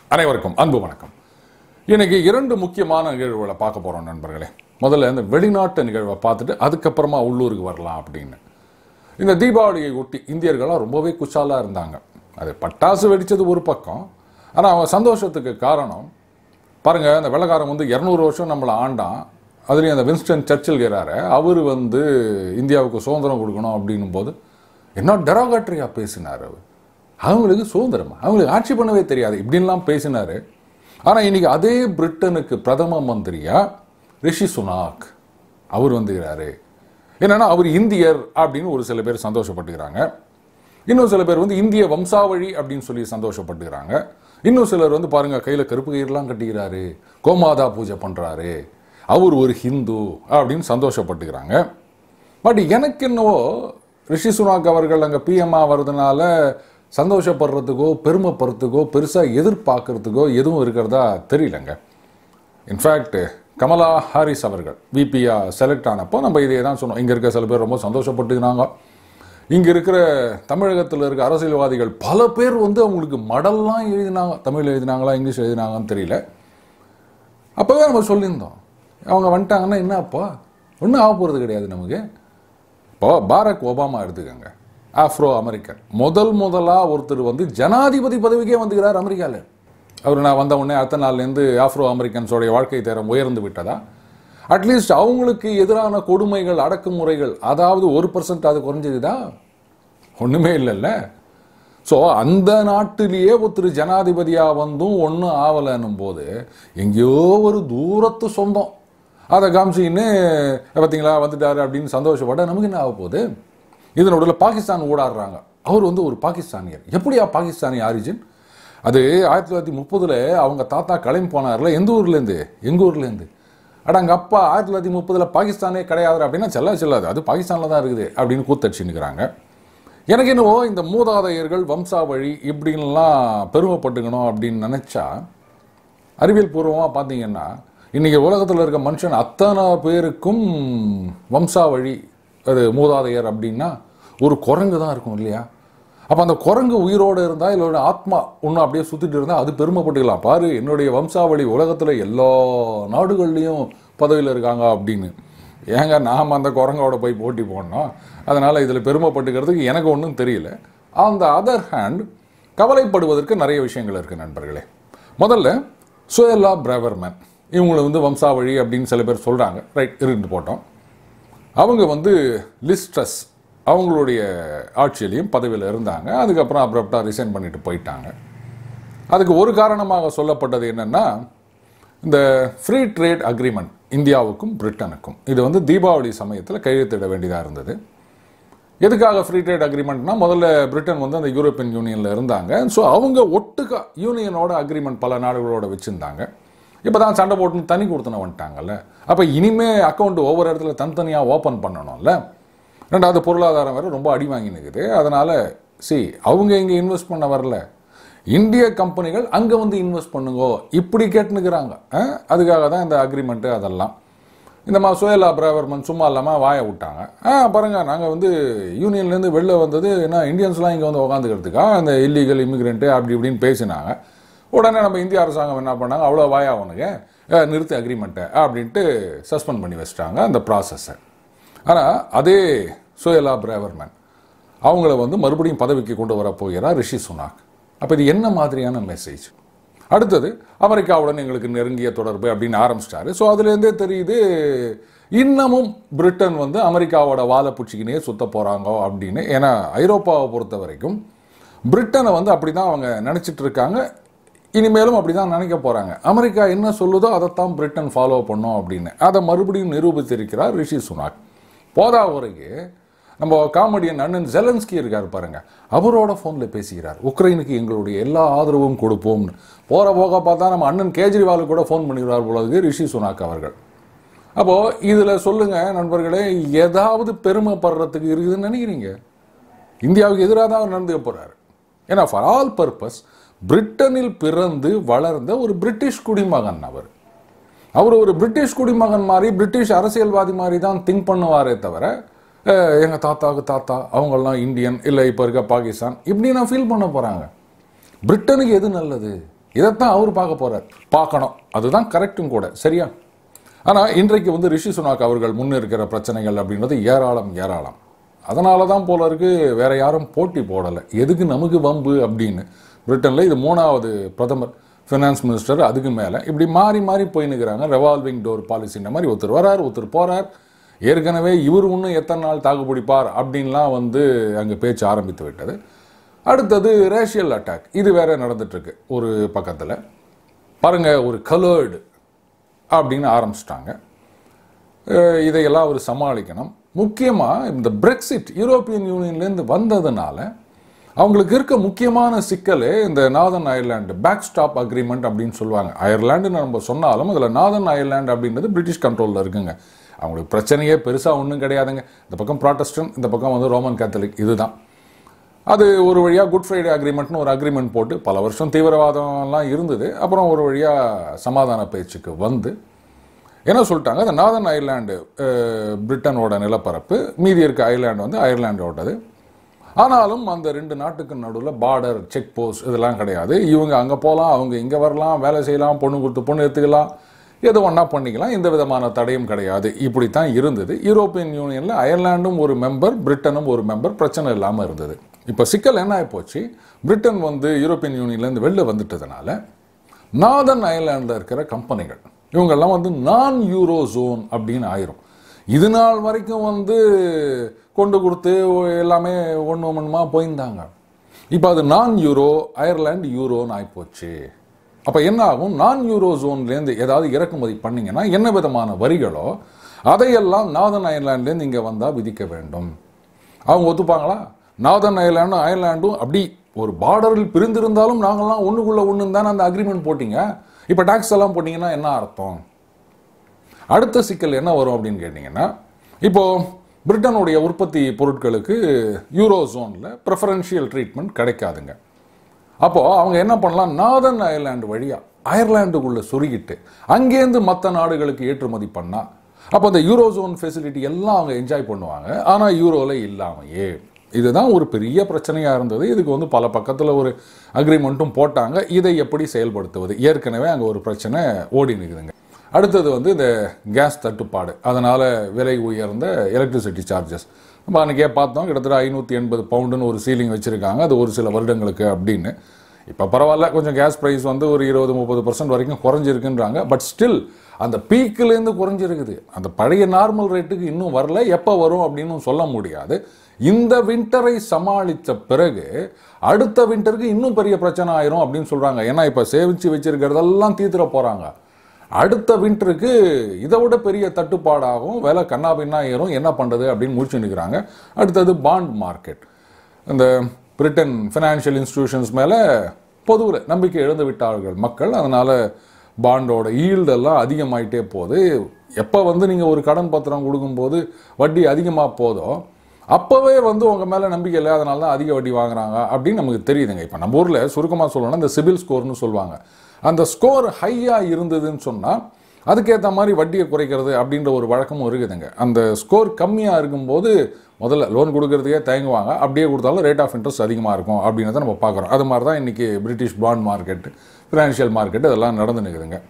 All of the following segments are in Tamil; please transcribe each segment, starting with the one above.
அனைவருக்கும் அன்பு வணக்கம் இன்னைக்கு இரண்டு முக்கியமான நிகழ்வுகளை பார்க்க போறோம் நண்பர்களே முதல்ல இந்த வெளிநாட்டு நிகழ்வை பார்த்துட்டு அதுக்கப்புறமா உள்ளூருக்கு வரலாம் அப்படின்னு இந்த தீபாவளியை ஒட்டி இந்தியர்கள்லாம் ரொம்பவே குஷாலாக இருந்தாங்க அது பட்டாசு வெடிச்சது ஒரு பக்கம் ஆனால் அவங்க சந்தோஷத்துக்கு காரணம் பாருங்க அந்த வெள்ளக்காரன் வந்து இரநூறு வருஷம் நம்மளை ஆண்டான் அதுலேயும் அந்த வின்ஸ்டன் சர்ச்சில் இருக்கிறாரு அவர் வந்து இந்தியாவுக்கு சுதந்திரம் கொடுக்கணும் அப்படின்னும் போது என்ன டெரோகாட்ரியாக பேசினார் அவர் அவங்களுக்கு சுதந்திரம் அவங்களுக்கு ஆட்சி பண்ணவே தெரியாது இப்படின்லாம் பேசினாரு ஆனால் இன்னைக்கு அதே பிரிட்டனுக்கு பிரதம மந்திரியா ரிஷி சுனாக் அவர் வந்துகிறாரு என்னன்னா அவர் இந்தியர் அப்படின்னு ஒரு சில பேர் சந்தோஷப்பட்டுக்கிறாங்க இன்னும் சில பேர் வந்து இந்திய வம்சாவழி அப்படின்னு சொல்லி சந்தோஷப்பட்டுக்கிறாங்க இன்னும் சிலர் வந்து பாருங்க கையில கருப்பு கயிறுலாம் கட்டிக்கிறாரு கோமாதா பூஜை பண்றாரு அவர் ஒரு ஹிந்து அப்படின்னு சந்தோஷப்பட்டுக்கிறாங்க பட் எனக்கு என்னவோ ரிஷி சுனாக் அவர்கள் அங்கே பிஎம்ஆ வர்றதுனால சந்தோஷப்படுறதுக்கோ பெருமைப்படுறதுக்கோ பெருசாக எதிர்பார்க்கறதுக்கோ எதுவும் இருக்கிறதா தெரியலங்க இன்ஃபேக்ட் கமலா ஹாரிஸ் அவர்கள் விபியா செலக்ட் ஆனப்போ நம்ம இதே தான் சொன்னோம் இங்கே இருக்க சில பேர் ரொம்ப சந்தோஷப்பட்டுக்கிறாங்க இங்கே இருக்கிற தமிழகத்தில் இருக்க அரசியல்வாதிகள் பல பேர் வந்து அவங்களுக்கு மடல்லாம் எழுதினாங்க தமிழ் எழுதினாங்களா இங்கிலீஷ் எழுதினாங்கன்னு தெரியல அப்போவே நம்ம சொல்லியிருந்தோம் அவங்க வந்துட்டாங்கன்னா என்ன அப்பா ஒன்றும் ஆக போகிறது கிடையாது நமக்கு இப்போ பாரக் ஒபாமா எடுத்துக்கோங்க ஆஃப்ரோ அமெரிக்கன் முதல் முதலாக ஒருத்தர் வந்து ஜனாதிபதி பதவிக்கே வந்துக்கிறார் அமெரிக்காவில் அவர் நான் வந்த உடனே அடுத்த நாள்லேருந்து ஆஃப்ரோ அமெரிக்கன்ஸோடைய வாழ்க்கை தரம் உயர்ந்து விட்டதா அட்லீஸ்ட் அவங்களுக்கு எதிரான கொடுமைகள் அடக்குமுறைகள் அதாவது ஒரு பர்சன்ட் அது குறைஞ்சதுதா ஒன்றுமே இல்லைல்ல ஸோ அந்த நாட்டிலேயே ஒருத்தர் ஜனாதிபதியாக வந்தும் ஒன்றும் ஆகலைன்னும் போது எங்கேயோ ஒரு தூரத்து சொந்தம் அதை காமிச்சின்னு பார்த்தீங்களா வந்துட்டாரு அப்படின்னு சந்தோஷப்பட நமக்கு என்ன ஆக போகுது இதனோட பாகிஸ்தான் ஊடாடுறாங்க அவர் வந்து ஒரு பாகிஸ்தானியர் எப்படியா பாகிஸ்தானி ஆரிஜின் அது ஆயிரத்தி தொள்ளாயிரத்தி முப்பதுல அவங்க தாத்தா கிளம்பி போனார்ல எந்த ஊர்லேருந்து எங்கள் ஊர்லேருந்து அட அங்கே அப்பா ஆயிரத்தி தொள்ளாயிரத்தி முப்பதுல பாகிஸ்தானே கிடையாது அப்படின்னா செல்லா செல்லாது அது பாகிஸ்தானில் தான் இருக்குது அப்படின்னு கூத்தடிச்சுன்னுக்கிறாங்க எனக்கு என்னவோ இந்த மூதாதையர்கள் வம்சாவழி இப்படின்லாம் பெருமைப்பட்டுக்கணும் அப்படின்னு நினச்சா அறிவியல் பூர்வமாக பார்த்தீங்கன்னா இன்றைக்கி உலகத்தில் இருக்க மனுஷன் அத்தனை பேருக்கும் வம்சாவழி அது மூதாதையர் அப்படின்னா ஒரு குரங்கு தான் இருக்கும் இல்லையா அப்போ அந்த குரங்கு உயிரோடு இருந்தால் இல்லோட ஆத்மா ஒன்று அப்படியே சுற்றிட்டு இருந்தால் அது பெருமைப்பட்டுக்கலாம் பாரு என்னுடைய வம்சாவளி உலகத்தில் எல்லா நாடுகள்லேயும் பதவியில் இருக்காங்க அப்படின்னு ஏங்க நாம் அந்த குரங்கோட போய் போட்டி போடணும் அதனால் இதில் பெருமைப்பட்டுக்கிறதுக்கு எனக்கு ஒன்றும் தெரியல ஆன் த அதர் ஹேண்ட் கவலைப்படுவதற்கு நிறைய விஷயங்கள் இருக்குது நண்பர்களே முதல்ல சுயலா பிரவர்மேன் இவங்களை வந்து வம்சாவழி அப்படின்னு சில பேர் சொல்கிறாங்க ரைட் இருந்து போட்டோம் அவங்க வந்து லிஸ்ட்ரஸ் அவங்களுடைய ஆட்சியிலையும் பதவியில் இருந்தாங்க அதுக்கப்புறம் அப்ரப்டாக ரிசைன் பண்ணிட்டு போயிட்டாங்க அதுக்கு ஒரு காரணமாக சொல்லப்பட்டது என்னென்னா இந்த ஃப்ரீ ட்ரேட் அக்ரிமெண்ட் இந்தியாவுக்கும் பிரிட்டனுக்கும் இது வந்து தீபாவளி சமயத்தில் கையெழுத்திட வேண்டியதாக இருந்தது எதுக்காக ஃப்ரீ ட்ரேட் அக்ரிமெண்ட்னா முதல்ல பிரிட்டன் வந்து அந்த யூரோப்பியன் யூனியனில் இருந்தாங்க ஸோ அவங்க ஒட்டுக்கா யூனியனோட அக்ரிமெண்ட் பல நாடுகளோட வச்சுருந்தாங்க இப்போ தான் சண்டை போட்டுன்னு தனி கொடுத்துன வந்துட்டாங்கல்ல அப்போ இனிமே அக்கௌண்ட் ஒவ்வொரு இடத்துல தனித்தனியாக ஓப்பன் பண்ணணும்ல ரெண்டாவது பொருளாதாரம் வேறு ரொம்ப அடி வாங்கி நிற்குது அதனால் சி அவங்க இங்கே இன்வெஸ்ட் பண்ண வரல இந்திய கம்பெனிகள் அங்கே வந்து இன்வெஸ்ட் பண்ணுங்கோ இப்படி கேட்டுனுக்குறாங்க அதுக்காக தான் இந்த அக்ரிமெண்ட்டு அதெல்லாம் இந்த மாதிரி சுயலா பிரவர்மன் சும்மா இல்லாமல் வாயை விட்டாங்க ஆ பாருங்க நாங்கள் வந்து யூனியன்லேருந்து வெளில வந்தது என்ன இந்தியன்ஸ்லாம் இங்கே வந்து உட்காந்துக்கிறதுக்கா அந்த இல்லீகல் இமிக்ரெண்ட்டு அப்படி இப்படின்னு பேசினாங்க உடனே நம்ம இந்திய அரசாங்கம் என்ன பண்ணாங்க அவ்வளோ வாயா அவனுக்கு நிறுத்து அக்ரிமெண்ட்டை அப்படின்ட்டு சஸ்பெண்ட் பண்ணி வச்சிட்டாங்க அந்த ப்ராசஸை ஆனால் அதே சுயலா பிரேவர்மேன் அவங்கள வந்து மறுபடியும் பதவிக்கு கொண்டு வர போகிறார் ரிஷி சுனாக் அப்போ இது என்ன மாதிரியான மெசேஜ் அடுத்தது அமெரிக்காவுடன் எங்களுக்கு நெருங்கிய தொடர்பு அப்படின்னு ஆரம்பிச்சிட்டாரு ஸோ அதுலேருந்தே தெரியுது இன்னமும் பிரிட்டன் வந்து அமெரிக்காவோட வாழை பூச்சிக்கினே சுத்த போகிறாங்க அப்படின்னு ஏன்னா ஐரோப்பாவை பொறுத்த வரைக்கும் பிரிட்டனை வந்து அப்படி தான் அவங்க நினச்சிட்டு இருக்காங்க இனிமேலும் அப்படி தான் நினைக்க போகிறாங்க அமெரிக்கா என்ன சொல்லுதோ அதைத்தான் பிரிட்டன் ஃபாலோ பண்ணும் அப்படின்னு அதை மறுபடியும் நிரூபித்திருக்கிறார் ரிஷி சுனாக் போதா உரைக்கு நம்ம காமெடியன் அண்ணன் ஜெலன்ஸ்கி இருக்கார் பாருங்க அவரோட ஃபோனில் பேசுகிறார் உக்ரைனுக்கு எங்களுடைய எல்லா ஆதரவும் கொடுப்போம்னு போகிற போக பார்த்தா நம்ம அண்ணன் கேஜ்ரிவாலுக்கு கூட ஃபோன் பண்ணிக்கிறார் போலது ரிஷி சுனாக் அவர்கள் அப்போது இதில் சொல்லுங்கள் நண்பர்களே ஏதாவது பெருமைப்படுறதுக்கு இருக்குதுன்னு நினைக்கிறீங்க இந்தியாவுக்கு எதிராக தான் அவர் நடந்துக்க போகிறார் ஏன்னா ஃபார் ஆல் பர்பஸ் பிரிட்டனில் பிறந்து வளர்ந்த ஒரு பிரிட்டிஷ் குடிமகன் அவர் அவர் ஒரு பிரிட்டிஷ் குடிமகன் மாதிரி பிரிட்டிஷ் அரசியல்வாதி மாதிரி தான் திங்க் பண்ணுவாரே தவிர எங்கள் தாத்தாவுக்கு தாத்தா அவங்கெல்லாம் இந்தியன் இல்லை இப்போ இருக்க பாகிஸ்தான் இப்படி நான் ஃபீல் பண்ண போகிறாங்க பிரிட்டனுக்கு எது நல்லது இதைத்தான் அவர் பார்க்க போறார் பார்க்கணும் அதுதான் கரெக்டும் கூட சரியா ஆனால் இன்றைக்கு வந்து ரிஷி சுனாக் அவர்கள் முன்னிருக்கிற பிரச்சனைகள் அப்படின்றது ஏராளம் ஏராளம் அதனால தான் போல இருக்கு வேற யாரும் போட்டி போடலை எதுக்கு நமக்கு வம்பு அப்படின்னு பிரிட்டனில் இது மூணாவது பிரதமர் ஃபினான்ஸ் மினிஸ்டர் அதுக்கு மேலே இப்படி மாறி மாறி போயின்னுக்கிறாங்க ரெவால்விங் டோர் பாலிசின்ற மாதிரி ஒருத்தர் வரார் ஒருத்தர் போறார் ஏற்கனவே இவர் இன்னும் எத்தனை நாள் தாக்கு பிடிப்பார் அப்படின்லாம் வந்து அங்கே பேச்சு ஆரம்பித்து விட்டது அடுத்தது ரேஷியல் அட்டாக் இது வேற நடந்துட்டு இருக்கு ஒரு பக்கத்தில் பாருங்க ஒரு கலர்டு அப்படின்னு ஆரம்பிச்சிட்டாங்க அஹ் இதையெல்லாம் அவர் சமாளிக்கணும் முக்கியமாக இந்த பிரெக்சிட் யூரோப்பியன் யூனியன்லேருந்து வந்ததுனால அவங்களுக்கு இருக்க முக்கியமான சிக்கலே இந்த Northern Ireland backstop agreement அப்படின்னு சொல்லுவாங்க அயர்லாண்டுன்னு நம்ம சொன்னாலும் அதில் நார்தன் அயர்லாண்டு அப்படின்றது பிரிட்டிஷ் கண்ட்ரோலில் இருக்குங்க அவங்களுக்கு பிரச்சனையே பெருசாக ஒன்றும் கிடையாதுங்க இந்த பக்கம் ப்ராட்டஸ்டன் இந்த பக்கம் வந்து ரோமன் கேத்தலிக் இதுதான் அது ஒரு வழியாக குட் ஃப்ரைடே அக்ரிமெண்ட்னு ஒரு அக்ரிமெண்ட் போட்டு பல வருஷம் தீவிரவாதம்லாம் இருந்தது அப்புறம் ஒரு வழியாக சமாதான பேச்சுக்கு வந்து என்ன சொல்லிட்டாங்க அந்த நார்தன் அயர்லாண்டு அஹ், பிரிட்டனோட நிலப்பரப்பு மீதி இருக்க அயர்லாண்டு வந்து அயர்லாண்டோடது ஆனாலும் அந்த ரெண்டு நாட்டுக்கு நடுவில் பார்டர் செக் போஸ்ட் இதெல்லாம் கிடையாது இவங்க அங்கே போகலாம் அவங்க இங்கே வரலாம் வேலை செய்யலாம் பொண்ணு கொடுத்து பொண்ணு எடுத்துக்கலாம் எது ஒன்றா பண்ணிக்கலாம் எந்த விதமான தடையும் கிடையாது இப்படித்தான் இருந்தது யூரோப்பியன் யூனியனில் அயர்லாண்டும் ஒரு மெம்பர் பிரிட்டனும் ஒரு மெம்பர் பிரச்சனை இல்லாமல் இருந்தது இப்போ சிக்கல் என்ன ஆகிப்போச்சு பிரிட்டன் வந்து யூரோப்பியன் யூனியன்லேருந்து வெளில வந்துட்டதுனால நார்தன் அயர்லாண்டில் இருக்கிற கம்பெனிகள் இவங்கெல்லாம் வந்து நான் யூரோ ஜோன் அப்படின்னு ஆயிரும் இது நாள் வரைக்கும் வந்து கொண்டு கொடுத்து எல்லாமே ஒன்று ஒன்றுமா போயிருந்தாங்க இப்போ அது நான் யூரோ அயர்லாந்து யூரோன்னு ஆகிப்போச்சு அப்போ என்ன ஆகும் நான் யூரோ ஜோன்லேருந்து ஏதாவது இறக்குமதி பண்ணீங்கன்னா என்ன விதமான வரிகளோ அதையெல்லாம் நார்தன் அயர்லாண்ட்லேருந்து இங்கே வந்தால் விதிக்க வேண்டும் அவங்க ஒத்துப்பாங்களா நார்தன் அயர்லாண்டும் அயர்லாண்டும் அப்படி ஒரு பார்டரில் பிரிந்திருந்தாலும் நாங்கள்லாம் ஒன்றுக்குள்ள ஒன்று தானே அந்த அக்ரிமெண்ட் போட்டீங்க இப்போ டாக்ஸ் எல்லாம் போட்டிங்கன்னா என்ன அர்த்தம் அடுத்த சிக்கல் என்ன வரும் அப்படின்னு கேட்டிங்கன்னா இப்போ பிரிட்டனுடைய உற்பத்தி பொருட்களுக்கு யூரோ ஜோனில் ப்ரெஃபரன்ஷியல் ட்ரீட்மெண்ட் கிடைக்காதுங்க அப்போது அவங்க என்ன பண்ணலாம் நார்தன் அயர்லாண்டு வழியாக அயர்லாண்டுக்குள்ளே சுருகிட்டு அங்கேருந்து மற்ற நாடுகளுக்கு ஏற்றுமதி பண்ணால் அப்போ அந்த யூரோ ஜோன் ஃபெசிலிட்டி எல்லாம் அவங்க என்ஜாய் பண்ணுவாங்க ஆனால் யூரோவில் இல்லாமையே இதுதான் ஒரு பெரிய பிரச்சனையாக இருந்தது இதுக்கு வந்து பல பக்கத்தில் ஒரு அக்ரிமெண்ட்டும் போட்டாங்க இதை எப்படி செயல்படுத்துவது ஏற்கனவே அங்கே ஒரு பிரச்சனை ஓடி நிற்குதுங்க அடுத்தது வந்து இந்த கேஸ் தட்டுப்பாடு அதனால் விலை உயர்ந்த எலக்ட்ரிசிட்டி சார்ஜஸ் நம்ம அன்றைக்கே பார்த்தோம் கிட்டத்தட்ட ஐநூற்றி எண்பது பவுண்டுன்னு ஒரு சீலிங் வச்சுருக்காங்க அது ஒரு சில வருடங்களுக்கு அப்படின்னு இப்போ பரவாயில்ல கொஞ்சம் கேஸ் ப்ரைஸ் வந்து ஒரு இருபது முப்பது பர்சன்ட் வரைக்கும் குறைஞ்சிருக்குன்றாங்க பட் ஸ்டில் அந்த பீக்கிலேருந்து குறைஞ்சிருக்குது அந்த பழைய நார்மல் ரேட்டுக்கு இன்னும் வரல எப்போ வரும் அப்படின்னு சொல்ல முடியாது இந்த வின்டரை சமாளித்த பிறகு அடுத்த வின்டருக்கு இன்னும் பெரிய பிரச்சனை ஆயிரும் அப்படின்னு சொல்கிறாங்க ஏன்னா இப்போ சேமித்து வச்சிருக்கிறதெல்லாம் தீர்த்துற போகிறாங்க அடுத்த வின்டருக்கு இதை விட பெரிய தட்டுப்பாடாகும் விலை கண்ணாபின்னா ஏறும் என்ன பண்ணுறது அப்படின்னு முடிச்சு நிற்கிறாங்க அடுத்தது பாண்ட் மார்க்கெட் இந்த பிரிட்டன் ஃபினான்ஷியல் இன்ஸ்டிடியூஷன்ஸ் மேலே பொதுவில் நம்பிக்கை இழந்து விட்டார்கள் மக்கள் அதனால் பாண்டோட ஈல்டெல்லாம் அதிகமாயிட்டே போகுது எப்போ வந்து நீங்கள் ஒரு கடன் பத்திரம் கொடுக்கும்போது வட்டி அதிகமாக போதோ அப்போவே வந்து உங்கள் மேலே நம்பிக்கை இல்லை அதனால தான் அதிக வட்டி வாங்குறாங்க அப்படின்னு நமக்கு தெரியுதுங்க இப்போ நம்ம ஊரில் சுருக்கமாக சொல்லணும்னா இந்த சிபில் ஸ்கோர்னு சொல்லுவாங்க அந்த ஸ்கோர் ஹையாக இருந்ததுன்னு சொன்னால் அதுக்கேற்ற மாதிரி வட்டியை குறைக்கிறது அப்படின்ற ஒரு வழக்கமும் இருக்குதுங்க அந்த ஸ்கோர் கம்மியாக இருக்கும்போது முதல்ல லோன் கொடுக்கறதுக்கே தயங்குவாங்க அப்படியே கொடுத்தாலும் ரேட் ஆஃப் இன்ட்ரெஸ்ட் அதிகமாக இருக்கும் அப்படின்றத நம்ம பார்க்குறோம் அது மாதிரி தான் இன்றைக்கி British bond market financial market இதெல்லாம் நடந்து நிற்குதுங்க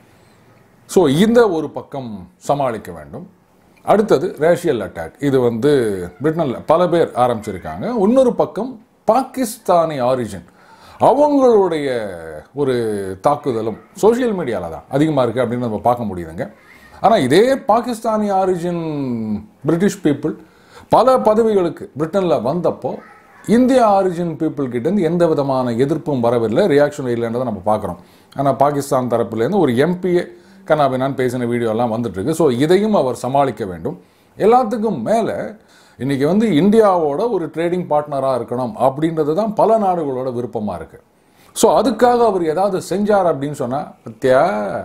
ஸோ இந்த ஒரு பக்கம் சமாளிக்க வேண்டும் அடுத்தது ரேஷியல் அட்டாக் இது வந்து பிரிட்டனில் பல பேர் ஆரம்பிச்சிருக்காங்க இன்னொரு பக்கம் பாகிஸ்தானி ஆரிஜின் அவங்களுடைய ஒரு தாக்குதலும் சோஷியல் மீடியாவில் தான் அதிகமாக இருக்குது அப்படின்னு நம்ம பார்க்க முடியுதுங்க ஆனால் இதே பாகிஸ்தானி ஆரிஜின் பிரிட்டிஷ் பீப்புள் பல பதவிகளுக்கு பிரிட்டனில் வந்தப்போ இந்திய ஆரிஜின் பீப்புள் கிட்டேருந்து எந்த விதமான எதிர்ப்பும் வரவில்லை ரியாக்ஷன் இல்லைன்றதை நம்ம பார்க்குறோம் ஆனால் பாகிஸ்தான் தரப்புலேருந்து ஒரு எம்பிஏ கனாபினான் பேசின வீடியோலாம் வந்துட்டு இருக்கு ஸோ இதையும் அவர் சமாளிக்க வேண்டும் எல்லாத்துக்கும் மேலே இன்னைக்கு வந்து இந்தியாவோட ஒரு ட்ரேடிங் பார்ட்னராக இருக்கணும் அப்படின்றது தான் பல நாடுகளோட விருப்பமாக இருக்கு ஸோ அதுக்காக அவர் ஏதாவது செஞ்சார் அப்படின்னு சொன்னால் பத்தியா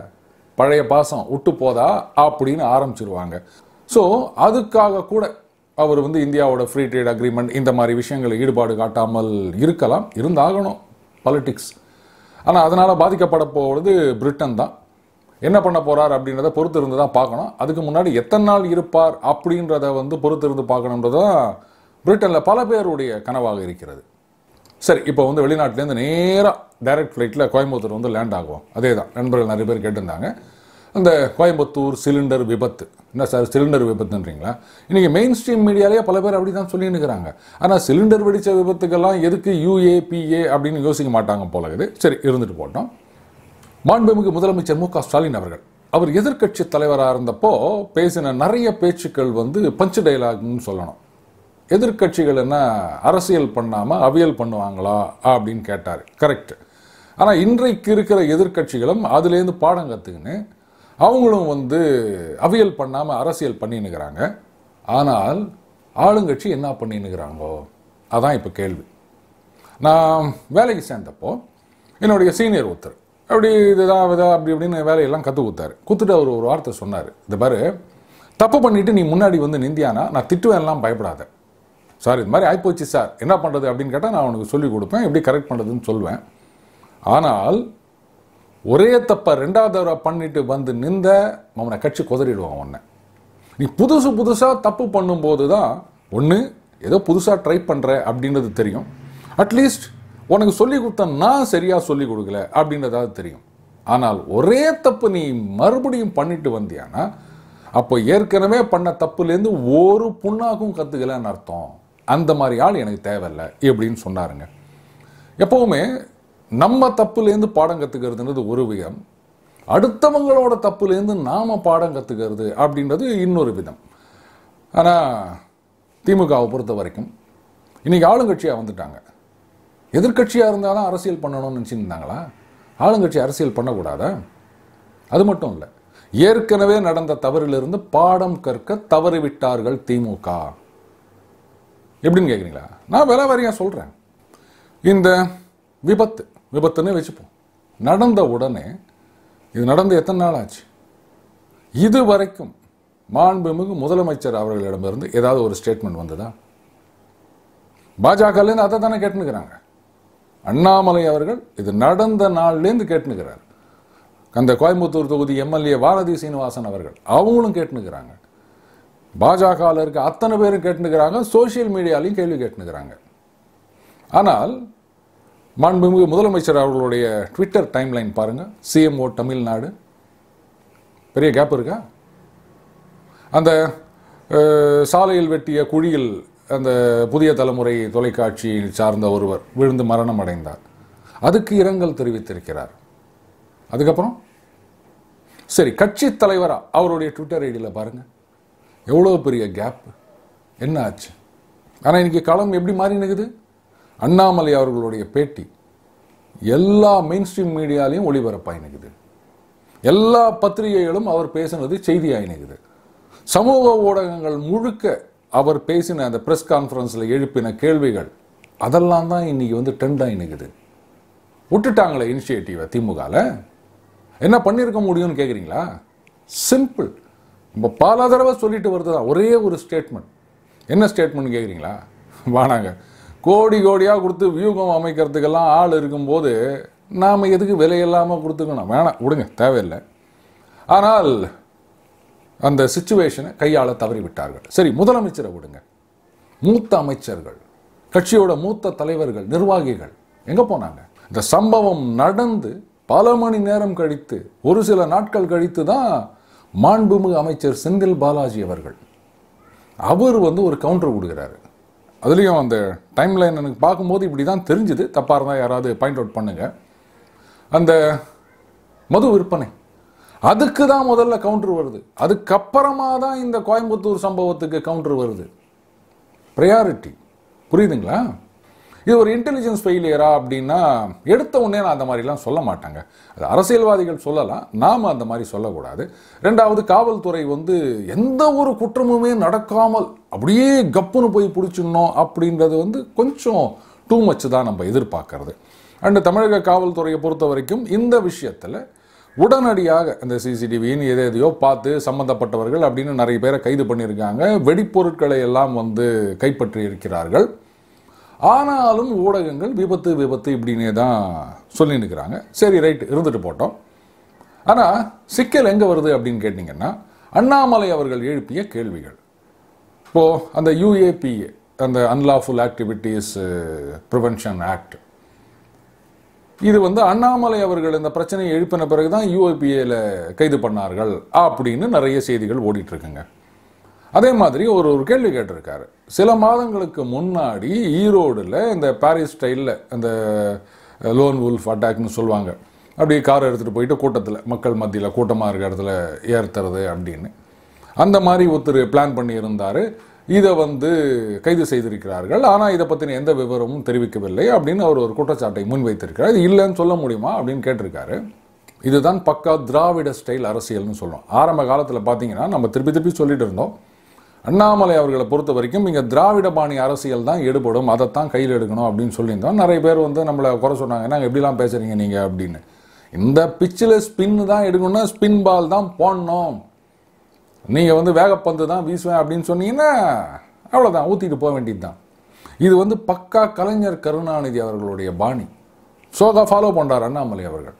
பழைய பாசம் விட்டு போதா அப்படின்னு ஆரம்பிச்சிருவாங்க ஸோ அதுக்காக கூட அவர் வந்து இந்தியாவோட ஃப்ரீ ட்ரேட் அக்ரிமெண்ட் இந்த மாதிரி விஷயங்களில் ஈடுபாடு காட்டாமல் இருக்கலாம் இருந்தாகணும் பாலிட்டிக்ஸ் ஆனால் அதனால் பாதிக்கப்பட போவது பிரிட்டன் தான் என்ன பண்ண போறார் அப்படின்றத பொறுத்து இருந்து தான் பார்க்கணும் அதுக்கு முன்னாடி எத்தனை நாள் இருப்பார் அப்படின்றத வந்து பொறுத்து இருந்து பார்க்கணுன்றது தான் பிரிட்டனில் பல பேருடைய கனவாக இருக்கிறது சரி இப்போ வந்து வெளிநாட்டிலேருந்து நேராக டைரக்ட் ஃப்ளைட்டில் கோயம்புத்தூர் வந்து லேண்ட் ஆகும் அதே தான் நண்பர்கள் நிறைய பேர் கேட்டிருந்தாங்க அந்த கோயம்புத்தூர் சிலிண்டர் விபத்து என்ன சார் சிலிண்டர் விபத்துன்றீங்களா இன்றைக்கி மெயின் ஸ்ட்ரீம் மீடியாலேயே பல பேர் அப்படி தான் சொல்லின்னு இருக்கிறாங்க ஆனால் சிலிண்டர் வெடித்த விபத்துக்கெல்லாம் எதுக்கு யூஏ பிஏ அப்படின்னு யோசிக்க மாட்டாங்க போல இருக்குது சரி இருந்துட்டு போட்டோம் மாண்புமிகு முதலமைச்சர் மு க ஸ்டாலின் அவர்கள் அவர் எதிர்க்கட்சி தலைவராக இருந்தப்போ பேசின நிறைய பேச்சுக்கள் வந்து பஞ்சு டைலாக்னு சொல்லணும் எதிர்க்கட்சிகள் என்ன அரசியல் பண்ணாமல் அவியல் பண்ணுவாங்களா அப்படின்னு கேட்டார் கரெக்ட் ஆனால் இன்றைக்கு இருக்கிற எதிர்க்கட்சிகளும் அதுலேருந்து பாடம் கற்றுக்கின்னு அவங்களும் வந்து அவியல் பண்ணாமல் அரசியல் பண்ணின்னுக்கிறாங்க ஆனால் ஆளுங்கட்சி என்ன பண்ணின்னுக்கிறாங்கோ அதான் இப்போ கேள்வி நான் வேலைக்கு சேர்ந்தப்போ என்னுடைய சீனியர் ஒருத்தர் அப்படி இதுதான் இதா அப்படி இப்படின்னு வேலையெல்லாம் கற்றுக் கொடுத்தாரு கொடுத்துட்டு அவர் ஒரு வார்த்தை சொன்னார் இந்த பாரு தப்பு பண்ணிட்டு நீ முன்னாடி வந்து நிந்தியானா நான் திட்டுவேன்லாம் பயப்படாத சார் இது மாதிரி ஆயிப்போச்சு சார் என்ன பண்ணுறது அப்படின்னு கேட்டால் நான் அவனுக்கு சொல்லிக் கொடுப்பேன் எப்படி கரெக்ட் பண்ணுறதுன்னு சொல்லுவேன் ஆனால் ஒரே தப்பை ரெண்டாவது தடவை பண்ணிட்டு வந்து நின்ற அவனை கட்சி குதறிடுவான் உன்னை நீ புதுசு புதுசாக தப்பு பண்ணும்போது தான் ஒன்று ஏதோ புதுசாக ட்ரை பண்ணுற அப்படின்றது தெரியும் அட்லீஸ்ட் உனக்கு சொல்லி கொடுத்த நான் சரியாக சொல்லி கொடுக்கல அப்படின்றதாவது தெரியும் ஆனால் ஒரே தப்பு நீ மறுபடியும் பண்ணிட்டு வந்தியானா அப்போ ஏற்கனவே பண்ண தப்புலேருந்து ஒரு புண்ணாக்கும் கற்றுக்கலன்னு அர்த்தம் அந்த மாதிரி ஆள் எனக்கு தேவையில்லை இப்படின்னு சொன்னாருங்க எப்பவுமே நம்ம தப்புலேருந்து பாடம் கற்றுக்கிறதுன்றது ஒரு விதம் அடுத்தவங்களோட தப்புலேருந்து நாம பாடம் கற்றுக்கிறது அப்படின்றது இன்னொரு விதம் ஆனால் திமுகவை பொறுத்த வரைக்கும் இன்னைக்கு ஆளுங்கட்சியாக வந்துட்டாங்க எதிர்க்கட்சியாக இருந்தால் தான் அரசியல் பண்ணணும்னு நினச்சிருந்தாங்களா ஆளுங்கட்சி அரசியல் பண்ணக்கூடாதா அது மட்டும் இல்லை ஏற்கனவே நடந்த தவறிலிருந்து பாடம் கற்க தவறிவிட்டார்கள் திமுக எப்படின்னு கேட்குறீங்களா நான் விலை வரையாக சொல்கிறேன் இந்த விபத்து விபத்துன்னு வச்சுப்போம் நடந்த உடனே இது நடந்து எத்தனை நாள் ஆச்சு இது வரைக்கும் மாண்புமிகு முதலமைச்சர் அவர்களிடமிருந்து ஏதாவது ஒரு ஸ்டேட்மெண்ட் வந்ததா பாஜகலேருந்து அதை தானே கேட்டுனுக்கிறாங்க அண்ணாமலை அவர்கள் இது நடந்த நாள்லேருந்து கேட்டுனுக்கிறார் அந்த கோயம்புத்தூர் தொகுதி எம்எல்ஏ வானதி சீனிவாசன் அவர்கள் அவங்களும் கேட்டுனுக்கிறாங்க பாஜகவில் இருக்க அத்தனை பேரும் கேட்டுனுக்கிறாங்க சோஷியல் மீடியாலையும் கேள்வி கேட்டுனுக்கிறாங்க ஆனால் மாண்புமிகு முதலமைச்சர் அவர்களுடைய ட்விட்டர் டைம்லைன் பாருங்க சிஎம்ஓ தமிழ்நாடு பெரிய கேப் இருக்கா அந்த அஹ், சாலையில் வெட்டிய குழியில் அந்த புதிய தலைமுறை தொலைக்காட்சி சார்ந்த ஒருவர் விழுந்து மரணம் அடைந்தார் அதுக்கு இரங்கல் தெரிவித்திருக்கிறார் அதுக்கப்புறம் சரி கட்சி தலைவரா அவருடைய ட்விட்டர் ஐடியில் பாருங்க எவ்வளோ பெரிய கேப் என்ன ஆச்சு ஆனால் இன்னைக்கு களம் எப்படி மாறி நிற்குது அண்ணாமலை அவர்களுடைய பேட்டி எல்லா மெயின் ஸ்ட்ரீம் மீடியாலையும் ஒளிபரப்பாகி நிற்குது எல்லா பத்திரிகைகளும் அவர் பேசினது செய்தியாகி நிற்குது சமூக ஊடகங்கள் முழுக்க அவர் பேசின அந்த ப்ரெஸ் கான்ஃபரன்ஸில் எழுப்பின கேள்விகள் அதெல்லாம் தான் இன்னைக்கு வந்து ட்ரெண்ட் ஆகி நிற்குது விட்டுட்டாங்களே இனிஷியேட்டிவை திமுகவில் என்ன பண்ணியிருக்க முடியும்னு கேட்குறீங்களா சிம்பிள் நம்ம பல தடவை சொல்லிட்டு வருது தான் ஒரே ஒரு ஸ்டேட்மெண்ட் என்ன ஸ்டேட்மெண்ட் கேட்குறீங்களா வானாங்க கோடி கோடியாக கொடுத்து வியூகம் அமைக்கிறதுக்கெல்லாம் ஆள் இருக்கும்போது நாம் எதுக்கு விலையில்லாமல் கொடுத்துக்கணும் வேணாம் விடுங்க தேவையில்லை ஆனால் அந்த சுச்சுவேஷனை கையாள தவறி விட்டார்கள் சரி முதலமைச்சரை விடுங்க மூத்த அமைச்சர்கள் கட்சியோட மூத்த தலைவர்கள் நிர்வாகிகள் எங்க போனாங்க இந்த சம்பவம் நடந்து பல மணி நேரம் கழித்து ஒரு சில நாட்கள் கழித்து தான் மாண்புமிகு அமைச்சர் செந்தில் பாலாஜி அவர்கள் அவர் வந்து ஒரு கவுண்டர் கொடுக்குறாரு அதுலேயும் அந்த டைம்லைன் எனக்கு பார்க்கும்போது இப்படி தான் தெரிஞ்சுது தப்பாக இருந்தால் யாராவது பாயிண்ட் அவுட் பண்ணுங்க அந்த மது விற்பனை அதுக்கு தான் முதல்ல கவுண்டர் வருது அதுக்கப்புறமா தான் இந்த கோயம்புத்தூர் சம்பவத்துக்கு கவுண்டர் வருது ப்ரையாரிட்டி புரியுதுங்களா இது ஒரு இன்டெலிஜென்ஸ் ஃபெயிலியரா அப்படின்னா எடுத்த உடனே நான் அந்த மாதிரிலாம் சொல்ல மாட்டாங்க அது அரசியல்வாதிகள் சொல்லலாம் நாம் அந்த மாதிரி சொல்லக்கூடாது ரெண்டாவது காவல்துறை வந்து எந்த ஒரு குற்றமுமே நடக்காமல் அப்படியே கப்புன்னு போய் பிடிச்சிடணும் அப்படின்றது வந்து கொஞ்சம் டூ மச் தான் நம்ம எதிர்பார்க்கறது அண்டு தமிழக காவல்துறையை பொறுத்த வரைக்கும் இந்த விஷயத்தில் உடனடியாக இந்த சிசிடிவின்னு எதை எதையோ பார்த்து சம்பந்தப்பட்டவர்கள் அப்படின்னு நிறைய பேரை கைது பண்ணியிருக்காங்க வெடிப்பொருட்களை எல்லாம் வந்து கைப்பற்றி இருக்கிறார்கள் ஆனாலும் ஊடகங்கள் விபத்து விபத்து இப்படின்னே தான் சொல்லின்னு இருக்கிறாங்க சரி ரைட் இருந்துட்டு போட்டோம் ஆனால் சிக்கல் எங்கே வருது அப்படின்னு கேட்டிங்கன்னா அண்ணாமலை அவர்கள் எழுப்பிய கேள்விகள் இப்போது அந்த யூஏபிஏ அந்த அன்லாஃபுல் ஆக்டிவிட்டீஸ் ப்ரிவென்ஷன் ஆக்ட் இது வந்து அண்ணாமலை அவர்கள் இந்த பிரச்சனையை எழுப்பின பிறகுதான் யூஏபிஏல கைது பண்ணார்கள் அப்படின்னு நிறைய செய்திகள் ஓடிட்டு இருக்குங்க அதே மாதிரி ஒரு ஒரு கேள்வி கேட்டிருக்காரு சில மாதங்களுக்கு முன்னாடி ஈரோடுல இந்த பாரிஸ் ஸ்டைலில் அந்த லோன் உல்ஃப் அட்டாக்னு சொல்லுவாங்க அப்படியே கார் எடுத்துகிட்டு போயிட்டு கூட்டத்தில் மக்கள் மத்தியில் கூட்டமாக இருக்க இடத்துல ஏறுத்துறது அப்படின்னு அந்த மாதிரி ஒருத்தர் பிளான் பண்ணியிருந்தார் இதை வந்து கைது செய்திருக்கிறார்கள் ஆனால் இதை பற்றின எந்த விவரமும் தெரிவிக்கவில்லை அப்படின்னு அவர் ஒரு குற்றச்சாட்டை முன்வைத்திருக்கிறார் இது இல்லைன்னு சொல்ல முடியுமா அப்படின்னு கேட்டிருக்காரு இதுதான் பக்கா திராவிட ஸ்டைல் அரசியல்னு சொல்லுவோம் ஆரம்ப காலத்தில் பார்த்தீங்கன்னா நம்ம திருப்பி திருப்பி சொல்லிட்டு இருந்தோம் அண்ணாமலை அவர்களை பொறுத்த வரைக்கும் இங்கே திராவிட பாணி அரசியல் தான் எடுபடும் அதைத்தான் கையில் எடுக்கணும் அப்படின்னு சொல்லியிருந்தோம் நிறைய பேர் வந்து நம்மளை குறை சொன்னாங்க என்ன எப்படிலாம் பேசுறீங்க நீங்கள் அப்படின்னு இந்த பிச்சில் ஸ்பின் தான் எடுக்கணும்னா ஸ்பின் பால் தான் போடணும் நீங்கள் வந்து வேகப்பந்து தான் வீசுவேன் அப்படின்னு சொன்னீங்கன்னா அவ்வளோதான் ஊற்றிட்டு போக வேண்டியது தான் இது வந்து பக்கா கலைஞர் கருணாநிதி அவர்களுடைய பாணி சோகா ஃபாலோ பண்ணுறார் அண்ணாமலை அவர்கள்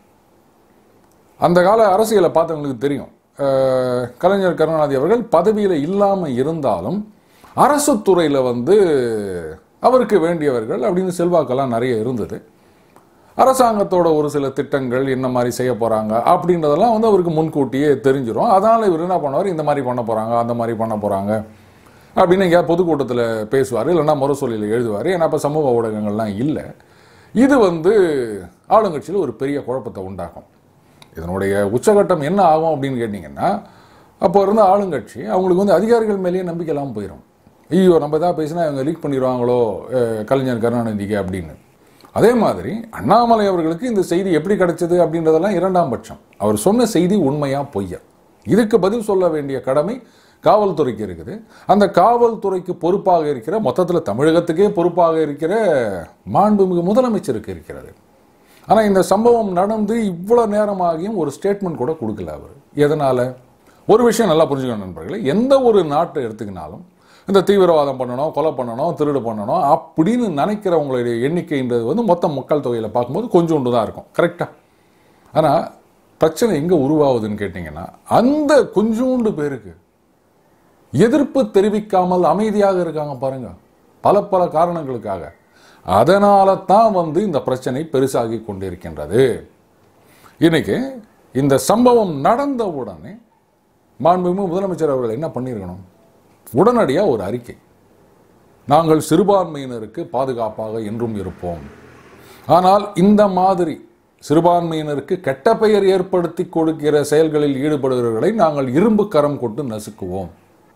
அந்த கால அரசியலை பார்த்தவங்களுக்கு தெரியும் அஹ், கலைஞர் கருணாநிதி அவர்கள் பதவியில் இல்லாமல் இருந்தாலும் அரசு துறையில் வந்து அவருக்கு வேண்டியவர்கள் அப்படின்னு செல்வாக்கெல்லாம் நிறைய இருந்தது அரசாங்கத்தோட ஒரு சில திட்டங்கள் என்ன மாதிரி செய்ய போகிறாங்க அப்படின்றதெல்லாம் வந்து அவருக்கு முன்கூட்டியே தெரிஞ்சிடும் அதனால் இவர் என்ன பண்ணுவார் இந்த மாதிரி பண்ண போகிறாங்க அந்த மாதிரி பண்ண போகிறாங்க அப்படின்னு எங்கேயாவது பொதுக்கூட்டத்தில் பேசுவார் இல்லைன்னா முரசொலியில் எழுதுவார் ஏன்னா இப்போ சமூக ஊடகங்கள்லாம் இல்லை இது வந்து ஆளுங்கட்சியில் ஒரு பெரிய குழப்பத்தை உண்டாக்கும் இதனுடைய உச்சகட்டம் என்ன ஆகும் அப்படின்னு கேட்டிங்கன்னா அப்போ இருந்த ஆளுங்கட்சி அவங்களுக்கு வந்து அதிகாரிகள் மேலேயே நம்பிக்கை இல்லாமல் போயிடும் ஐயோ நம்ம தான் பேசினா இவங்க லீக் பண்ணிடுவாங்களோ அஹ், கலைஞர் கருணாநிதிக்கு அப்படின்னு அதே மாதிரி அண்ணாமலை அவர்களுக்கு இந்த செய்தி எப்படி கிடைச்சது அப்படின்றதெல்லாம் இரண்டாம் பட்சம் அவர் சொன்ன செய்தி உண்மையா பொய்யா இதுக்கு பதில் சொல்ல வேண்டிய கடமை காவல்துறைக்கு இருக்குது அந்த காவல்துறைக்கு பொறுப்பாக இருக்கிற மொத்தத்தில் தமிழகத்துக்கே பொறுப்பாக இருக்கிற மாண்புமிகு முதலமைச்சருக்கு இருக்கிறது ஆனால் இந்த சம்பவம் நடந்து இவ்வளோ நேரமாகியும் ஒரு ஸ்டேட்மெண்ட் கூட கொடுக்கல அவர் எதனால் ஒரு விஷயம் நல்லா புரிஞ்சுக்கணும் நண்பர்களே எந்த ஒரு நாட்டை எடுத்துக்கினாலும் இந்த தீவிரவாதம் பண்ணணும் கொலை பண்ணணும் திருடு பண்ணணும் அப்படின்னு நினைக்கிறவங்களுடைய எண்ணிக்கைன்றது வந்து மொத்த மக்கள் தொகையில் பார்க்கும்போது கொஞ்சோண்டு தான் இருக்கும் கரெக்டாக ஆனால் பிரச்சனை எங்கே உருவாகுதுன்னு கேட்டிங்கன்னா அந்த கொஞ்சோண்டு பேருக்கு எதிர்ப்பு தெரிவிக்காமல் அமைதியாக இருக்காங்க பாருங்க பல பல காரணங்களுக்காக அதனால தான் வந்து இந்த பிரச்சனை பெருசாகி கொண்டிருக்கின்றது இன்னைக்கு இந்த சம்பவம் நடந்த உடனே மாண்புமிகு முதலமைச்சர் அவர்கள் என்ன பண்ணியிருக்கணும் உடனடியாக ஒரு அறிக்கை நாங்கள் சிறுபான்மையினருக்கு பாதுகாப்பாக என்றும் இருப்போம் ஆனால் இந்த மாதிரி சிறுபான்மையினருக்கு கெட்ட பெயர் ஏற்படுத்தி கொடுக்கிற செயல்களில் ஈடுபடுகிறவர்களை நாங்கள் இரும்பு கரம் கொண்டு நசுக்குவோம்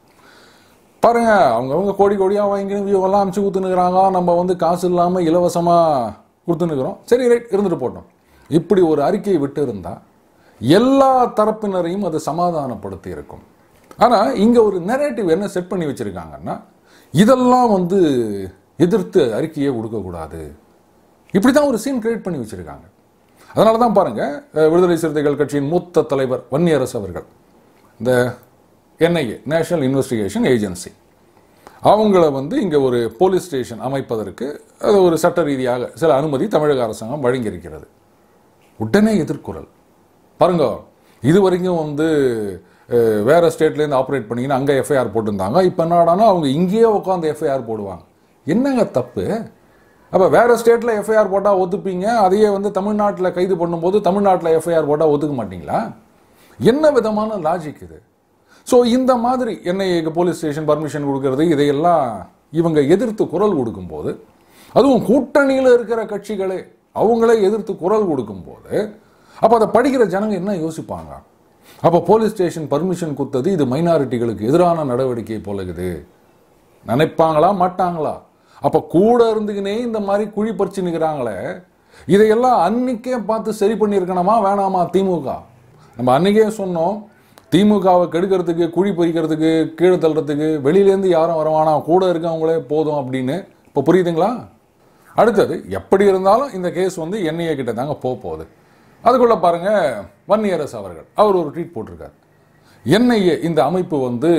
பாருங்க அவங்கவங்க கோடி கோடியாக வாங்கிக்கணும் வியூவெல்லாம் அமுச்சு கொடுத்துனுக்குறாங்க நம்ம வந்து காசு இல்லாமல் இலவசமாக கொடுத்துனுக்குறோம் சரி ரைட் இருந்துட்டு போட்டோம் இப்படி ஒரு அறிக்கையை விட்டு இருந்தா எல்லா தரப்பினரையும் அது சமாதானப்படுத்தி இருக்கும் ஆனால் இங்கே ஒரு நெரேட்டிவ் என்ன செட் பண்ணி வச்சிருக்காங்கன்னா இதெல்லாம் வந்து எதிர்த்து அறிக்கையே கொடுக்கக்கூடாது இப்படி தான் ஒரு சீன் கிரியேட் பண்ணி வச்சிருக்காங்க அதனால தான் பாருங்க அஹ், விடுதலை சிறுத்தைகள் கட்சியின் மூத்த தலைவர் வன்னியரசு அவர்கள் இந்த என்ஐஏ நேஷனல் இன்வெஸ்டிகேஷன் ஏஜென்சி அவங்கள வந்து இங்கே ஒரு போலீஸ் ஸ்டேஷன் அமைப்பதற்கு அது ஒரு சட்ட ரீதியாக சில அனுமதி தமிழக அரசாங்கம் வழங்கியிருக்கிறது உடனே எதிர்குரல் பாருங்க இது வரைக்கும் வந்து அஹ், வேற ஸ்டேட்லேருந்து ஆப்ரேட் பண்ணிங்கன்னா அங்கே எஃப்ஐஆர் போட்டிருந்தாங்க இப்போ என்னடானா அவங்க இங்கேயே உட்காந்து எஃப்ஐஆர் போடுவாங்க என்னங்க தப்பு அப்போ வேற ஸ்டேட்டில் எஃப்ஐஆர் போட்டால் ஒத்துப்பீங்க அதையே வந்து தமிழ்நாட்டில் கைது பண்ணும்போது தமிழ்நாட்டில் எஃப்ஐஆர் போட்டால் ஒத்துக்க மாட்டீங்களா என்ன விதமான லாஜிக் இது ஸோ இந்த மாதிரி என்ஐஏக்கு போலீஸ் ஸ்டேஷன் பர்மிஷன் கொடுக்கறது இதையெல்லாம் இவங்க எதிர்த்து குரல் கொடுக்கும்போது அதுவும் கூட்டணியில் இருக்கிற கட்சிகளே அவங்களே எதிர்த்து குரல் கொடுக்கும்போது அப்போ அதை படிக்கிற ஜனங்க என்ன யோசிப்பாங்க அப்போ போலீஸ் ஸ்டேஷன் பர்மிஷன் கொடுத்தது இது மைனாரிட்டிகளுக்கு எதிரான நடவடிக்கை போலகுது நினைப்பாங்களா மாட்டாங்களா அப்ப கூட இருந்துக்கினே இந்த மாதிரி குழி பறிச்சு நிற்கிறாங்களே இதையெல்லாம் அன்னைக்கே பார்த்து சரி பண்ணியிருக்கணுமா வேணாமா திமுக நம்ம அன்னைக்கே சொன்னோம் திமுகவை கெடுக்கிறதுக்கு குழி பறிக்கிறதுக்கு கீழே தள்ளுறதுக்கு வெளியிலேருந்து யாரும் வரவானா கூட இருக்கவங்களே போதும் அப்படின்னு இப்போ புரியுதுங்களா அடுத்தது எப்படி இருந்தாலும் இந்த கேஸ் வந்து என்ஐஏ கிட்ட தாங்க போக போகுது அதுக்குள்ள பாருங்க வன்னியரசு அவர்கள் அவர் ஒரு ட்வீட் போட்டிருக்காரு என்ஐஏ இந்த அமைப்பு வந்து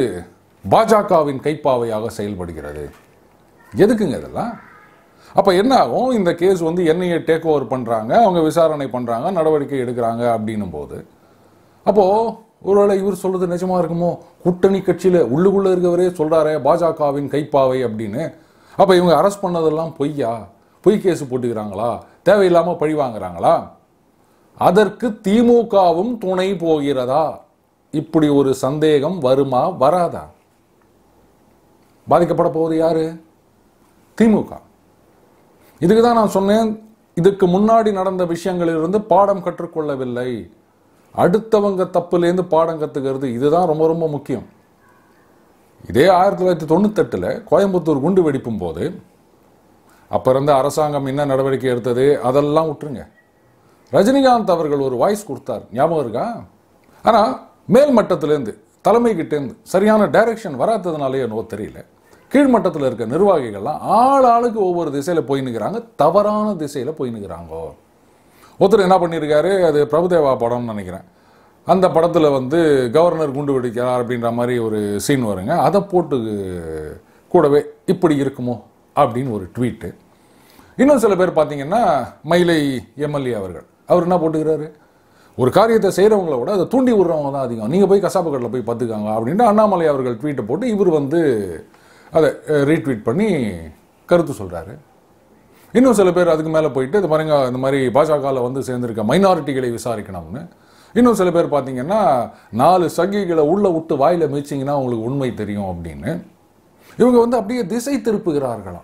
பாஜகவின் கைப்பாவையாக செயல்படுகிறது எதுக்குங்க இதெல்லாம் அப்போ என்ன ஆகும் இந்த கேஸ் வந்து என்ஐஏ டேக் ஓவர் பண்ணுறாங்க அவங்க விசாரணை பண்ணுறாங்க நடவடிக்கை எடுக்கிறாங்க அப்படின்னும் போது அப்போது ஒருவேளை இவர் சொல்றது நிஜமா இருக்குமோ கூட்டணி கட்சியில் உள்ளுக்குள்ளே இருக்கவரே சொல்கிறாரே பாஜகவின் கைப்பாவை அப்படின்னு அப்போ இவங்க அரெஸ்ட் பண்ணதெல்லாம் பொய்யா பொய் கேஸ் போட்டுக்கிறாங்களா தேவையில்லாமல் பழி வாங்குறாங்களா அதற்கு திமுகவும் துணை போகிறதா இப்படி ஒரு சந்தேகம் வருமா வராதா பாதிக்கப்பட போவது யாரு திமுக இதுக்கு தான் நான் சொன்னேன் இதுக்கு முன்னாடி நடந்த விஷயங்களிலிருந்து பாடம் கற்றுக்கொள்ளவில்லை அடுத்தவங்க தப்புலேருந்து பாடம் கத்துக்கிறது இதுதான் ரொம்ப ரொம்ப முக்கியம் இதே ஆயிரத்தி தொள்ளாயிரத்தி தொண்ணூத்தெட்டில் கோயம்புத்தூர் குண்டு வெடிப்பும் போது அப்போ இருந்த அரசாங்கம் என்ன நடவடிக்கை எடுத்தது அதெல்லாம் விட்டுருங்க ரஜினிகாந்த் அவர்கள் ஒரு வாய்ஸ் கொடுத்தார் ஞாபகம் இருக்கா ஆனால் மேல் மட்டத்திலேருந்து தலைமைக்கிட்டேருந்து சரியான டைரக்ஷன் வராததுனாலே என்னவோ தெரியல கீழ்மட்டத்தில் இருக்க நிர்வாகிகள்லாம் ஆள் ஆளுக்கு ஒவ்வொரு திசையில் போயின்னுக்கிறாங்க தவறான திசையில் போயின்னுக்கிறாங்கோ ஒருத்தர் என்ன பண்ணியிருக்காரு அது பிரபுதேவா படம்னு நினைக்கிறேன் அந்த படத்தில் வந்து கவர்னர் குண்டு வெடிக்கிறார் அப்படின்ற மாதிரி ஒரு சீன் வருங்க அதை போட்டு கூடவே இப்படி இருக்குமோ அப்படின்னு ஒரு ட்வீட்டு இன்னும் சில பேர் பார்த்தீங்கன்னா மயிலை எம்எல்ஏ அவர்கள் அவர் என்ன போட்டுக்கிறாரு ஒரு காரியத்தை செய்கிறவங்கள விட அதை தூண்டி விடுறவங்க தான் அதிகம் நீங்கள் போய் கசாப்பு கடையில் போய் பார்த்துக்காங்க அப்படின்ட்டு அண்ணாமலை அவர்கள் ட்வீட்டை போட்டு இவர் வந்து அதை ரீட்வீட் பண்ணி கருத்து சொல்கிறாரு இன்னும் சில பேர் அதுக்கு மேலே போயிட்டு இது பாருங்க இந்த மாதிரி பாஜகவில் வந்து சேர்ந்திருக்க மைனாரிட்டிகளை விசாரிக்கணும்னு இன்னும் சில பேர் பார்த்தீங்கன்னா நாலு சகிகளை உள்ள விட்டு வாயில மிதிச்சிங்கன்னா உங்களுக்கு உண்மை தெரியும் அப்படின்னு இவங்க வந்து அப்படியே திசை திருப்புகிறார்களாம்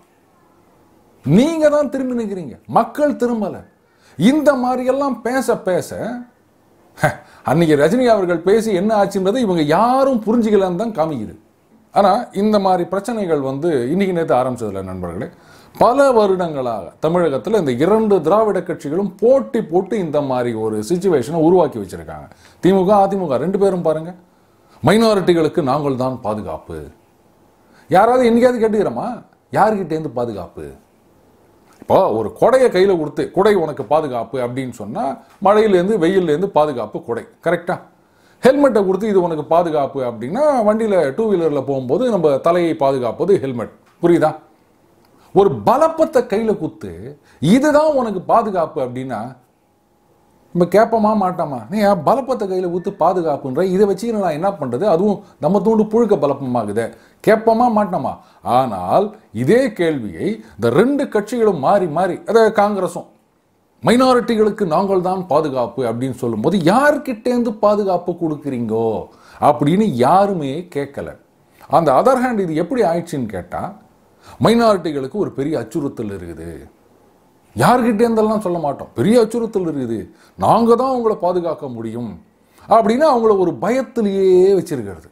நீங்க தான் திரும்பி நிற்கிறீங்க மக்கள் திரும்பல இந்த மாதிரியெல்லாம் பேச பேச ஹ, அன்னைக்கு ரஜினி அவர்கள் பேசி என்ன ஆச்சுன்றதை இவங்க யாரும் புரிஞ்சுக்கலன்னு தான் காமிக்குது ஆனா இந்த மாதிரி பிரச்சனைகள் வந்து இன்னைக்கு நேற்று ஆரம்பிச்சதுல நண்பர்களே பல வருடங்களாக தமிழகத்தில் இந்த இரண்டு திராவிட கட்சிகளும் போட்டி போட்டு இந்த மாதிரி ஒரு சுச்சுவேஷனை உருவாக்கி வச்சிருக்காங்க திமுக அதிமுக ரெண்டு பேரும் பாருங்க மைனாரிட்டிகளுக்கு நாங்கள் தான் பாதுகாப்பு யாராவது என்னைக்காவது கேட்டுக்கிறோமா யார்கிட்டேருந்து பாதுகாப்பு இப்போ ஒரு கொடையை கையில் கொடுத்து குடை உனக்கு பாதுகாப்பு அப்படின்னு சொன்னால் மழையிலேருந்து வெயில்லேருந்து பாதுகாப்பு குடை கரெக்டா ஹெல்மெட்டை கொடுத்து இது உனக்கு பாதுகாப்பு அப்படின்னா வண்டியில் டூ வீலரில் போகும்போது நம்ம தலையை பாதுகாப்பது ஹெல்மெட் புரியுதா ஒரு பலப்பத்தை கையில் குத்து இதுதான் உனக்கு பாதுகாப்பு அப்படின்னா நம்ம கேட்போமா மாட்டோமா நீ ஏன் பலப்பத்தை கையில் ஊத்து பாதுகாப்புன்ற இதை வச்சு நான் என்ன பண்ணுறது அதுவும் நம்ம தூண்டு புழுக்க பலப்பமாகுதே கேட்போமா மாட்டோமா ஆனால் இதே கேள்வியை இந்த ரெண்டு கட்சிகளும் மாறி மாறி அதாவது காங்கிரஸும் மைனாரிட்டிகளுக்கு நாங்கள் தான் பாதுகாப்பு அப்படின்னு சொல்லும்போது யார்கிட்டேருந்து பாதுகாப்பு கொடுக்குறீங்கோ அப்படின்னு யாருமே கேட்கல அந்த அதர் ஹேண்ட் இது எப்படி ஆயிடுச்சுன்னு கேட்டால் மைனாரிட்டிகளுக்கு ஒரு பெரிய அச்சுறுத்தல் இருக்குது யார்கிட்ட இருந்தெல்லாம் சொல்ல மாட்டோம் பெரிய அச்சுறுத்தல் இருக்குது நாங்கள் தான் அவங்கள பாதுகாக்க முடியும் அப்படின்னு அவங்கள ஒரு பயத்திலேயே வச்சிருக்கிறது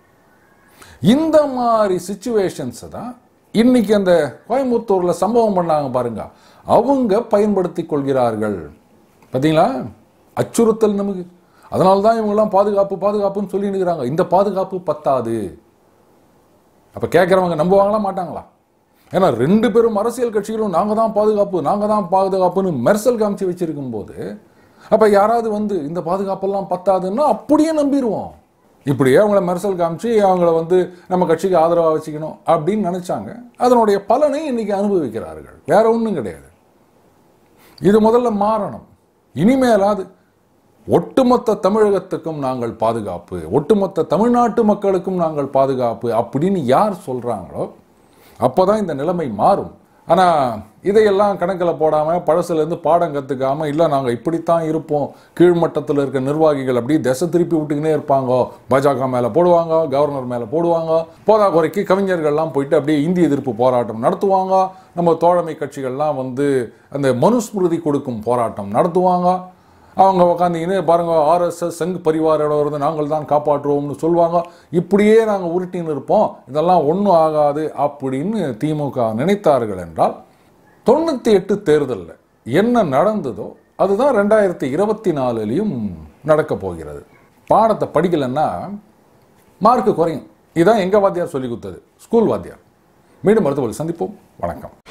இந்த மாதிரி சுச்சுவேஷன்ஸை தான் இன்னைக்கு அந்த கோயம்புத்தூர்ல சம்பவம் பண்ணாங்க பாருங்க அவங்க பயன்படுத்தி கொள்கிறார்கள் பார்த்தீங்களா அச்சுறுத்தல் நமக்கு அதனால தான் இவங்கெல்லாம் பாதுகாப்பு பாதுகாப்புன்னு சொல்லி இருக்கிறாங்க இந்த பாதுகாப்பு பத்தாது அப்ப கேட்குறவங்க நம்புவாங்களா மாட்டாங்களா ஏன்னா ரெண்டு பேரும் அரசியல் கட்சிகளும் நாங்க தான் பாதுகாப்பு நாங்க தான் பாதுகாப்புன்னு மெர்சல் காமிச்சு வச்சிருக்கும் போது அப்ப யாராவது வந்து இந்த பாதுகாப்பெல்லாம் பத்தாதுன்னா அப்படியே நம்பிடுவோம் இப்படியே அவங்கள மெர்சல் காமிச்சு அவங்கள வந்து நம்ம கட்சிக்கு ஆதரவாக வச்சுக்கணும் அப்படின்னு நினைச்சாங்க அதனுடைய பலனை இன்னைக்கு அனுபவிக்கிறார்கள் வேற ஒன்றும் கிடையாது இது முதல்ல மாறணும் இனிமேலாவது ஒட்டுமொத்த தமிழகத்துக்கும் நாங்கள் பாதுகாப்பு ஒட்டுமொத்த தமிழ்நாட்டு மக்களுக்கும் நாங்கள் பாதுகாப்பு அப்படின்னு யார் சொல்றாங்களோ அப்போதான் இந்த நிலைமை மாறும் ஆனா இதையெல்லாம் கணக்கில் போடாம பழசுல இருந்து பாடம் கத்துக்காம இல்ல நாங்க இப்படித்தான் இருப்போம் கீழ்மட்டத்தில் இருக்க நிர்வாகிகள் அப்படியே திசை திருப்பி விட்டுக்கினே இருப்பாங்க பாஜக மேல போடுவாங்க கவர்னர் மேல போடுவாங்க போதா குறைக்கு கவிஞர்கள்லாம் போயிட்டு அப்படியே இந்திய எதிர்ப்பு போராட்டம் நடத்துவாங்க நம்ம தோழமை கட்சிகள்லாம் வந்து அந்த மனுஸ்மிருதி கொடுக்கும் போராட்டம் நடத்துவாங்க அவங்க உக்காந்தீங்கன்னு பாருங்க ஆர்எஸ்எஸ் சங் பரிவாரோட இருந்து நாங்கள் தான் காப்பாற்றுவோம்னு சொல்லுவாங்க இப்படியே நாங்கள் உருட்டின்னு இருப்போம் இதெல்லாம் ஒன்றும் ஆகாது அப்படின்னு திமுக நினைத்தார்கள் என்றால் தொண்ணூற்றி எட்டு தேர்தலில் என்ன நடந்ததோ அதுதான் ரெண்டாயிரத்தி இருபத்தி நாலுலேயும் நடக்க போகிறது பாடத்தை படிக்கலைன்னா மார்க்கு குறையும் இதுதான் எங்கள் வாத்தியார் சொல்லி கொடுத்தது ஸ்கூல் வாத்தியார் மீண்டும் மருத்துவர்கள் சந்திப்போம் வணக்கம்